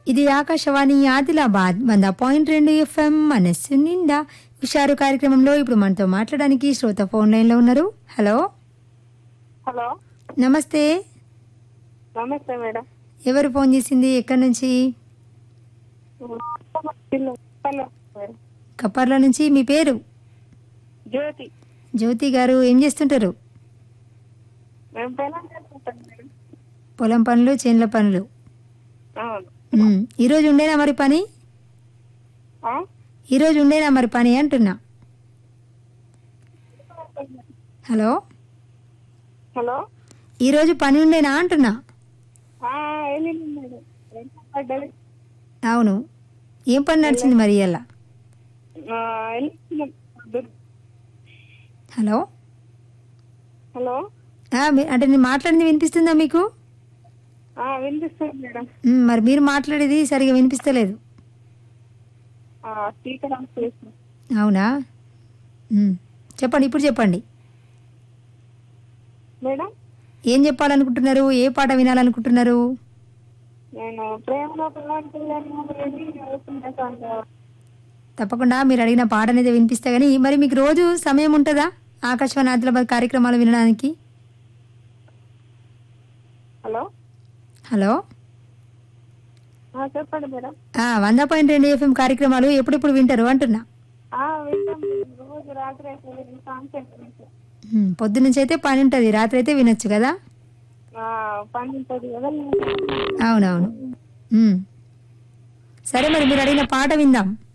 ఇది ఆకాశవాణి ఆదిలాబాద్ వంద పాయింట్ రెండు ఎఫ్ఎం మనస్సు నిండా హుషారు కార్యక్రమంలో ఇప్పుడు మనతో మాట్లాడడానికి శ్రోత ఫోన్ లైన్ లో ఉన్నారు హలో హలో నమస్తే నమస్తే మేడం ఎవరు ఫోన్ చేసింది ఎక్కడి నుంచి పిల్ల హలో మేడం కప్పర్ల నుంచి మీ పేరు జ్యోతి జ్యోతి గారు ఏం చేస్తుంటారు మేము పొలం చేసుకుంటాం మేడం పొలం పనులు చేన్ల పనులు అవును ఉమ్, ఈరోజు ఉండేనా మరి పని ఆ? ఈరోజు ఉండేనా మరి పని అంటున్నా హలో హలో ఈరోజు పని ఉండేనా అంటున్నా ఆ, వెళ్ళింది మేడం ఎంత పడ్డది అవును ఏం పని నడిచింది మరి ఇలా ఆ, వెళ్ళిస్తున్నాం. దు- హలో హలో ఆ, మీ- అంటే నేను మాట్లాడింది వినిపిస్తుందా మీకు ఆ, వినిపిస్తుంది మేడం ఉమ్, మరి మీరు మాట్లాడేది సరిగా వినిపిస్తలేదు ఆ, స్పీకర్ ఆన్ చేసిన అవునా ఉమ్, చెప్పండి ఇప్పుడు చెప్పండి మేడం ఏం చెప్పాలనుకుంటున్నారు ఏ పాట వినాలనుకుంటున్నారు నేను ప్రేమలో పిల్లని అవుతున్నా సాంగ్ తప్పకుండా మీరు అడిగిన పాట అనేది వినిపిస్తా కానీ మరి మీకు రోజు సమయం ఉంటుందా ఆకాశవాణి ఆదిలాబాద్ కార్యక్రమాలు వినడానికి హలో హలో ఆ, చెప్పండి మేడం ఆ, వంద పాయింట్ రెండు ఎఫ్ఎం కార్యక్రమాలు ఎప్పుడెప్పుడు వింటారు అంటున్నా ఆ, వింటాం మేడం. రోజు రాత్రి అయితే సాంగ్స్ వింటాం. ఉమ్, పొద్దునుంచి అయితే పని ఉంటుంది రాత్రి అయితే వినొచ్చు కదా ఆ, పని ఉంటుంది కదా అవునవును ఉమ్. సరే మరి మీరు అడిగిన పాట విందాం